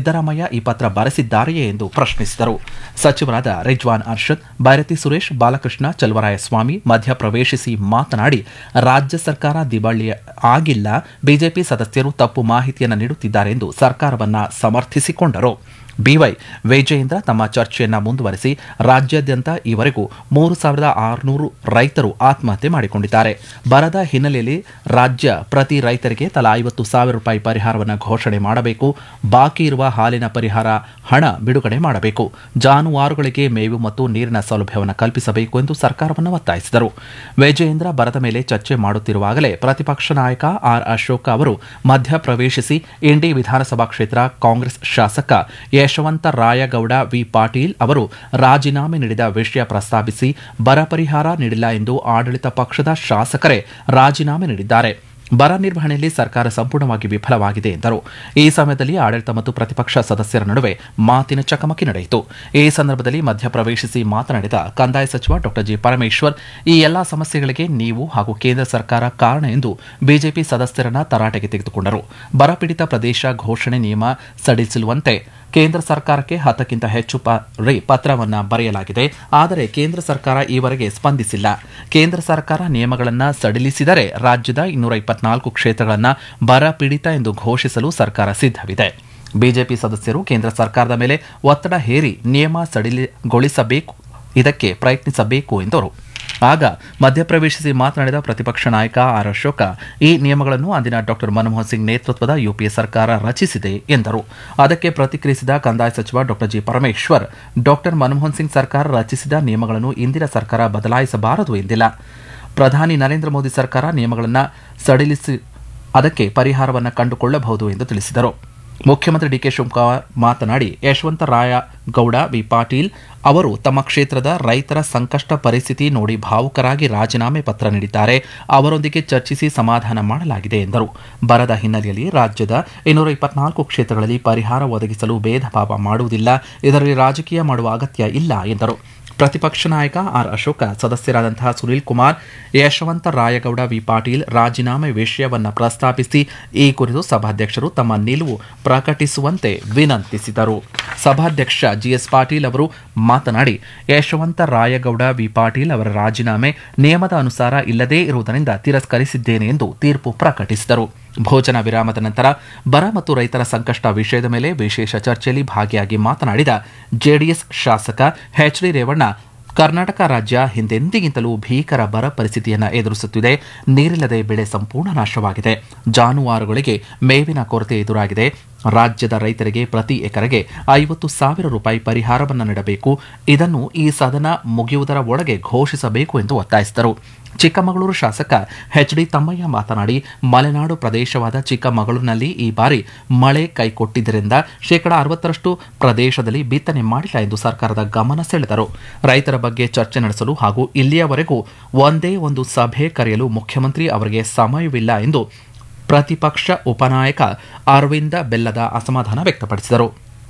ಸಿದ್ದರಾಮಯ್ಯ ಈ ಪತ್ರ ಬರೆಸಿದ್ದಾರೆಯೇ ಎಂದು ಪ್ರಶ್ನಿಸಿದರು ಸಚಿವರಾದ ರಿಜ್ವಾನ್ ಅರ್ಷದ್ ಬೈರತಿ ಸುರೇಶ್ ಬಾಲಕೃಷ್ಣ ಚಲವರಾಯಸ್ವಾಮಿ ಮಧ್ಯಪ್ರವೇಶಿಸಿ ಮಾತನಾಡಿ ರಾಜ್ಯ ಸರ್ಕಾರ ದಿವಾಳಿ ಆಗಿಲ್ಲ ಬಿಜೆಪಿ ಸದಸ್ಯರು ತಪ್ಪು ಮಾಹಿತಿಯನ್ನು ನೀಡುತ್ತಿದ್ದಾರೆ ಎಂದು ಸರ್ಕಾರವನ್ನ ಸಮರ್ಥಿಸಿಕೊಂಡರು ಬಿವೈ ವಿಜಯೇಂದ್ರ ತಮ್ಮ ಚರ್ಚೆಯನ್ನ ಮುಂದುವರೆಸಿ ರಾಜ್ಯಾದ್ಯಂತ ಈವರೆಗೂ ಮೂರು ಸಾವಿರದ ಆರುನೂರು ರೈತರು ಆತ್ಮಹತ್ಯೆ ಮಾಡಿಕೊಂಡಿದ್ದಾರೆ ಬರದ ಹಿನ್ನೆಲೆಯಲ್ಲಿ ರಾಜ್ಯ ಪ್ರತಿ ರೈತರಿಗೆ ತಲಾ ಐವತ್ತು ಸಾವಿರ ರೂಪಾಯಿ ಪರಿಹಾರವನ್ನು ಘೋಷಣೆ ಮಾಡಬೇಕು ಬಾಕಿ ಇರುವ ಹಾಲಿನ ಪರಿಹಾರ ಹಣ ಬಿಡುಗಡೆ ಮಾಡಬೇಕು ಜಾನುವಾರುಗಳಿಗೆ ಮೇವು ಮತ್ತು ನೀರಿನ ಸೌಲಭ್ಯವನ್ನು ಕಲ್ಪಿಸಬೇಕು ಎಂದು ಸರ್ಕಾರವನ್ನು ಒತ್ತಾಯಿಸಿದರು ವಿಜಯೇಂದ್ರ ಬರದ ಮೇಲೆ ಚರ್ಚೆ ಮಾಡುತ್ತಿರುವಾಗಲೇ ಪ್ರತಿಪಕ್ಷ ನಾಯಕ ಆರ್ ಅಶೋಕ್ ಅವರು ಮಧ್ಯಪ್ರವೇಶಿಸಿ ಇಂಡಿ ವಿಧಾನಸಭಾ ಕ್ಷೇತ್ರ ಕಾಂಗ್ರೆಸ್ ಶಾಸಕ ಯಶವಂತ ರಾಯಗೌಡ ವಿ ಪಾಟೀಲ್ ಅವರು ರಾಜೀನಾಮೆ ನೀಡಿದ ವಿಷಯ ಪ್ರಸ್ತಾಪಿಸಿ ಬರ ಪರಿಹಾರ ನೀಡಿಲ್ಲ ಎಂದು ಆಡಳಿತ ಪಕ್ಷದ ಶಾಸಕರೇ ರಾಜೀನಾಮೆ ನೀಡಿದ್ದಾರೆ ಬರ ನಿರ್ವಹಣೆಯಲ್ಲಿ ಸರ್ಕಾರ ಸಂಪೂರ್ಣವಾಗಿ ವಿಫಲವಾಗಿದೆ ಎಂದರು ಈ ಸಮಯದಲ್ಲಿ ಆಡಳಿತ ಮತ್ತು ಪ್ರತಿಪಕ್ಷ ಸದಸ್ಯರ ನಡುವೆ ಮಾತಿನ ಚಕಮಕಿ ನಡೆಯಿತು ಈ ಸಂದರ್ಭದಲ್ಲಿ ಮಧ್ಯಪ್ರವೇಶಿಸಿ ಮಾತನಾಡಿದ ಕಂದಾಯ ಸಚಿವ ಡಾ ಜಿ ಪರಮೇಶ್ವರ್ ಈ ಎಲ್ಲಾ ಸಮಸ್ಯೆಗಳಿಗೆ ನೀವು ಹಾಗೂ ಕೇಂದ್ರ ಸರ್ಕಾರ ಕಾರಣ ಎಂದು ಬಿಜೆಪಿ ಸದಸ್ಯರನ್ನ ತರಾಟೆಗೆ ತೆಗೆದುಕೊಂಡರು ಬರಪೀಡಿತ ಪ್ರದೇಶ ಘೋಷಣೆ ನಿಯಮ ಸಡಿಲಿಸುವಂತೆ ಕೇಂದ್ರ ಸರ್ಕಾರಕ್ಕೆ ಹತ್ತಕ್ಕಿಂತ ಹೆಚ್ಚು ಬಾರಿ ಪತ್ರವನ್ನು ಬರೆಯಲಾಗಿದೆ ಆದರೆ ಕೇಂದ್ರ ಸರ್ಕಾರ ಈವರೆಗೆ ಸ್ಪಂದಿಸಿಲ್ಲ ಕೇಂದ್ರ ಸರ್ಕಾರ ನಿಯಮಗಳನ್ನು ಸಡಿಲಿಸಿದರೆ ರಾಜ್ಯದ ಇನ್ನೂರ ಇಪ್ಪತ್ನಾಲ್ಕು ಕ್ಷೇತ್ರಗಳನ್ನು ಬರ ಪೀಡಿತ ಎಂದು ಘೋಷಿಸಲು ಸರ್ಕಾರ ಸಿದ್ಧವಿದೆ ಬಿಜೆಪಿ ಸದಸ್ಯರು ಕೇಂದ್ರ ಸರ್ಕಾರದ ಮೇಲೆ ಒತ್ತಡ ಹೇರಿ ನಿಯಮ ಸಡಿಲಗೊಳಿಸಬೇಕು ಇದಕ್ಕೆ ಪ್ರಯತ್ನಿಸಬೇಕು ಎಂದರು ಆಗ ಮಧ್ಯಪ್ರವೇಶಿಸಿ ಮಾತನಾಡಿದ ಪ್ರತಿಪಕ್ಷ ನಾಯಕ ಆರ್ ಅಶೋಕ ಈ ನಿಯಮಗಳನ್ನು ಅಂದಿನ ಡಾಕ್ಟರ್ ಮನಮೋಹನ್ ಸಿಂಗ್ ನೇತೃತ್ವದ ಯುಪಿಎ ಸರ್ಕಾರ ರಚಿಸಿದೆ ಎಂದರು ಅದಕ್ಕೆ ಪ್ರತಿಕ್ರಿಯಿಸಿದ ಕಂದಾಯ ಸಚಿವ doctor G Parameshwar doctor Manmohan Singh ಸರ್ಕಾರ ರಚಿಸಿದ ನಿಯಮಗಳನ್ನು ಇಂದಿನ ಸರ್ಕಾರ ಬದಲಾಯಿಸಬಾರದು ಎಂದಿಲ್ಲ ಪ್ರಧಾನಿ ನರೇಂದ್ರ ಮೋದಿ ಸರ್ಕಾರ ನಿಯಮಗಳನ್ನು ಸಡಿಲಿಸಿ ಅದಕ್ಕೆ ಪರಿಹಾರವನ್ನು ಕಂಡುಕೊಳ್ಳಬಹುದು ಎಂದು ತಿಳಿಸಿದರು ಮುಖ್ಯಮಂತ್ರಿ ಡಿಕೆ ಶಿವಕುಮಾರ್ ಮಾತನಾಡಿ ಯಶವಂತರಾಯ ಗೌಡ ವಿ ಪಾಟೀಲ್ ಅವರು ತಮ್ಮ ಕ್ಷೇತ್ರದ ರೈತರ ಸಂಕಷ್ಟ ಪರಿಸ್ಥಿತಿ ನೋಡಿ ಭಾವುಕರಾಗಿ ರಾಜೀನಾಮೆ ಪತ್ರ ನೀಡಿದ್ದಾರೆ ಅವರೊಂದಿಗೆ ಚರ್ಚಿಸಿ ಸಮಾಧಾನ ಮಾಡಲಾಗಿದೆ ಎಂದರು ಬರದ ಹಿನ್ನೆಲೆಯಲ್ಲಿ ರಾಜ್ಯದ ಇನ್ನೂರ ಇಪ್ಪತ್ನಾಲ್ಕು ಕ್ಷೇತ್ರಗಳಲ್ಲಿ ಪರಿಹಾರ ಒದಗಿಸಲು ಭೇದ ಭಾವ ಮಾಡುವುದಿಲ್ಲ ಇದರಲ್ಲಿ ರಾಜಕೀಯ ಮಾಡುವ ಅಗತ್ಯ ಇಲ್ಲ ಎಂದರು ಪ್ರತಿಪಕ್ಷ ನಾಯಕ ಆರ್ ಅಶೋಕ ಸದಸ್ಯರಾದಂತಹ ಸುನೀಲ್ ಕುಮಾರ್ ಯಶವಂತ ರಾಯಗೌಡ ವಿ ಪಾಟೀಲ್ ರಾಜೀನಾಮೆ ವಿಷಯವನ್ನು ಪ್ರಸ್ತಾಪಿಸಿ ಈ ಕುರಿತು ಸಭಾಧ್ಯಕ್ಷರು ತಮ್ಮ ನಿಲುವು ಪ್ರಕಟಿಸುವಂತೆ ವಿನಂತಿಸಿದರು ಸಭಾಧ್ಯಕ್ಷ ಜಿಎಸ್ ಪಾಟೀಲ್ ಅವರು ಮಾತನಾಡಿ ಯಶವಂತ ರಾಯಗೌಡ ವಿ ಪಾಟೀಲ್ ಅವರ ರಾಜೀನಾಮೆ ನಿಯಮದ ಅನುಸಾರ ಇಲ್ಲದೇ ಇರುವುದರಿಂದ ತಿರಸ್ಕರಿಸಿದ್ದೇನೆ ಎಂದು ತೀರ್ಪು ಪ್ರಕಟಿಸಿದರು ಭೋಜನ ವಿರಾಮದ ನಂತರ ಬರ ಮತ್ತು ರೈತರ ಸಂಕಷ್ಟ ವಿಷಯದ ಮೇಲೆ ವಿಶೇಷ ಚರ್ಚೆಯಲ್ಲಿ ಭಾಗಿಯಾಗಿ ಮಾತನಾಡಿದ ಜೆಡಿಎಸ್ ಶಾಸಕ ಎಚ್ ಡಿ ರೇವಣ್ಣ ಕರ್ನಾಟಕ ರಾಜ್ಯ ಹಿಂದೆಂದಿಗಿಂತಲೂ ಭೀಕರ ಬರ ಪರಿಸ್ಥಿತಿಯನ್ನು ಎದುರಿಸುತ್ತಿದೆ ನೀರಿಲ್ಲದೆ ಬೆಳೆ ಸಂಪೂರ್ಣ ನಾಶವಾಗಿದೆ ಜಾನುವಾರುಗಳಿಗೆ ಮೇವಿನ ಕೊರತೆ ಎದುರಾಗಿದೆ ರಾಜ್ಯದ ರೈತರಿಗೆ ಪ್ರತಿ ಎಕರೆಗೆ ಐವತ್ತು ಸಾವಿರ ರೂಪಾಯಿ ಪರಿಹಾರವನ್ನು ನೀಡಬೇಕು ಇದನ್ನು ಈ ಸದನ ಮುಗಿಯುವುದರ ಒಳಗೆ ಘೋಷಿಸಬೇಕು ಎಂದು ಒತ್ತಾಯಿಸಿದರು ಚಿಕ್ಕಮಗಳೂರು ಶಾಸಕ ಎಚ್ ಡಿ ತಮ್ಮಯ್ಯ ಮಾತನಾಡಿ ಮಲೆನಾಡು ಪ್ರದೇಶವಾದ ಚಿಕ್ಕಮಗಳೂರಿನಲ್ಲಿ ಈ ಬಾರಿ ಮಳೆ ಕೈಕೊಟ್ಟಿದ್ದರಿಂದ ಶೇಕಡಾ ಅರವತ್ತರಷ್ಟು ಪ್ರದೇಶದಲ್ಲಿ ಬಿತ್ತನೆ ಮಾಡಿಲ್ಲ ಎಂದು ಸರ್ಕಾರದ ಗಮನ ಸೆಳೆದರು ರೈತರ ಬಗ್ಗೆ ಚರ್ಚೆ ನಡೆಸಲು ಹಾಗೂ ಇಲ್ಲಿಯವರೆಗೂ ಒಂದೇ ಒಂದು ಸಭೆ ಕರೆಯಲು ಮುಖ್ಯಮಂತ್ರಿ ಅವರಿಗೆ ಸಮಯವಿಲ್ಲ ಎಂದು ಪ್ರತಿಪಕ್ಷ ಉಪನಾಯಕ ಅರವಿಂದ ಬೆಲ್ಲದ ಅಸಮಾಧಾನ ವ್ಯಕ್ತಪಡಿಸಿದರು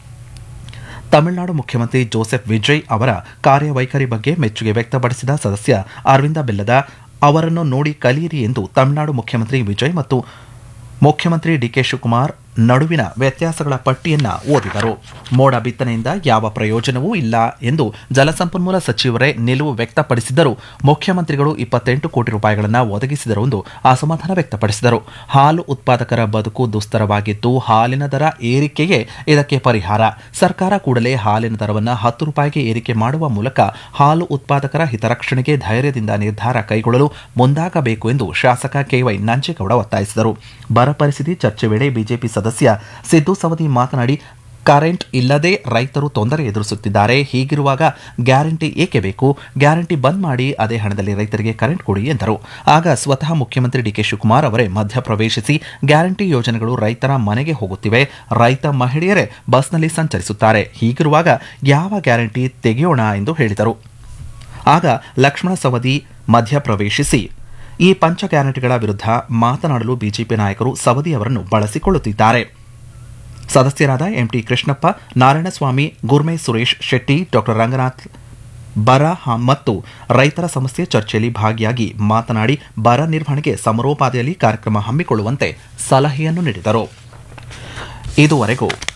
ತಮಿಳುನಾಡು ಮುಖ್ಯಮಂತ್ರಿ ಜೋಸೆಫ್ ವಿಜಯ್ ಅವರ ಕಾರ್ಯವೈಖರಿ ಬಗ್ಗೆ ಮೆಚ್ಚುಗೆ ವ್ಯಕ್ತಪಡಿಸಿದ ಸದಸ್ಯ ಅರವಿಂದ ಬೆಲ್ಲದ ಅವರನ್ನು ನೋಡಿ ಕಲಿಯಿರಿ ಎಂದು ತಮಿಳುನಾಡು ಮುಖ್ಯಮಂತ್ರಿ ವಿಜಯ್ ಮತ್ತು ಮುಖ್ಯಮಂತ್ರಿ ಡಿಕೆ ಶಿವಕುಮಾರ್ ನಡುವಿನ ವ್ಯತ್ಯಾಸಗಳ ಪಟ್ಟಿಯನ್ನ ಓದಿದರು ಮೋಡ ಬಿತ್ತನೆಯಿಂದ ಯಾವ ಪ್ರಯೋಜನವೂ ಇಲ್ಲ ಎಂದು ಜಲಸಂಪನ್ಮೂಲ ಸಚಿವರೇ ನಿಲುವು ವ್ಯಕ್ತಪಡಿಸಿದ್ದರೂ ಮುಖ್ಯಮಂತ್ರಿಗಳು ಇಪ್ಪತ್ತೆಂಟು ಕೋಟಿ ರೂಪಾಯಿಗಳನ್ನು ಒದಗಿಸಿದರು ಎಂದು ಅಸಮಾಧಾನ ವ್ಯಕ್ತಪಡಿಸಿದರು ಹಾಲು ಉತ್ಪಾದಕರ ಬದುಕು ದುಸ್ತರವಾಗಿದ್ದು ಹಾಲಿನ ದರ ಏರಿಕೆಯೇ ಇದಕ್ಕೆ ಪರಿಹಾರ ಸರ್ಕಾರ ಕೂಡಲೇ ಹಾಲಿನ ದರವನ್ನು ಹತ್ತು ರೂಪಾಯಿಗೆ ಏರಿಕೆ ಮಾಡುವ ಮೂಲಕ ಹಾಲು ಉತ್ಪಾದಕರ ಹಿತರಕ್ಷಣೆಗೆ ಧೈರ್ಯದಿಂದ ನಿರ್ಧಾರ ಕೈಗೊಳ್ಳಲು ಮುಂದಾಗಬೇಕು ಎಂದು ಶಾಸಕ ಕೆವೈ ನಂಜೇಗೌಡ ಒತ್ತಾಯಿಸಿದರು ಬರ ಪರಿಸ್ಥಿತಿ ಚರ್ಚೆ ವೇಳೆ ಬಿಜೆಪಿ ಸದಸ್ಯ ಸಿದ್ದು ಸವದಿ ಮಾತನಾಡಿ ಕರೆಂಟ್ ಇಲ್ಲದೆ ರೈತರು ತೊಂದರೆ ಎದುರಿಸುತ್ತಿದ್ದಾರೆ ಹೀಗಿರುವಾಗ ಗ್ಯಾರಂಟಿ ಏಕೆ ಬೇಕು ಗ್ಯಾರಂಟಿ ಬಂದ್ ಮಾಡಿ ಅದೇ ಹಣದಲ್ಲಿ ರೈತರಿಗೆ ಕರೆಂಟ್ ಕೊಡಿ ಎಂದರು ಆಗ ಸ್ವತಃ ಮುಖ್ಯಮಂತ್ರಿ ಡಿಕೆ ಶಿವಕುಮಾರ್ ಅವರೇ ಮಧ್ಯಪ್ರವೇಶಿಸಿ ಗ್ಯಾರಂಟಿ ಯೋಜನೆಗಳು ರೈತರ ಮನೆಗೆ ಹೋಗುತ್ತಿವೆ ರೈತ ಮಹಿಳೆಯರೇ ಬಸ್ನಲ್ಲಿ ಸಂಚರಿಸುತ್ತಾರೆ ಹೀಗಿರುವಾಗ ಯಾವ ಗ್ಯಾರಂಟಿ ತೆಗೆಯೋಣ ಎಂದು ಹೇಳಿದರು ಆಗ ಲಕ್ಷ್ಮಣ ಸವದಿ ಮಧ್ಯಪ್ರವೇಶಿಸಿ ಈ ಪಂಚ ಗ್ಯಾರಂಟಿಗಳ ವಿರುದ್ಧ ಮಾತನಾಡಲು ಬಿಜೆಪಿ ನಾಯಕರು ಸವದಿ ಅವರನ್ನು ಬಳಸಿಕೊಳ್ಳುತ್ತಿದ್ದಾರೆ ಸದಸ್ಯರಾದ ಎಂಟಿ ಕೃಷ್ಣಪ್ಪ ನಾರಾಯಣಸ್ವಾಮಿ ಗುರ್ಮೆ ಸುರೇಶ್ ಶೆಟ್ಟಿ ಡಾಕ್ಟರ್ ರಂಗನಾಥ್ ಬರ ಹ- ಮತ್ತು ರೈತರ ಸಮಸ್ಯೆ ಚರ್ಚೆಯಲ್ಲಿ ಭಾಗಿಯಾಗಿ ಮಾತನಾಡಿ ಬರ ನಿರ್ವಹಣೆಗೆ ಸಮರೋಪಾದಿಯಲ್ಲಿ ಕಾರ್ಯಕ್ರಮ ಹಮ್ಮಿಕೊಳ್ಳುವಂತೆ ಸಲಹೆಯನ್ನು ನೀಡಿದರು ಇದುವರೆಗೂ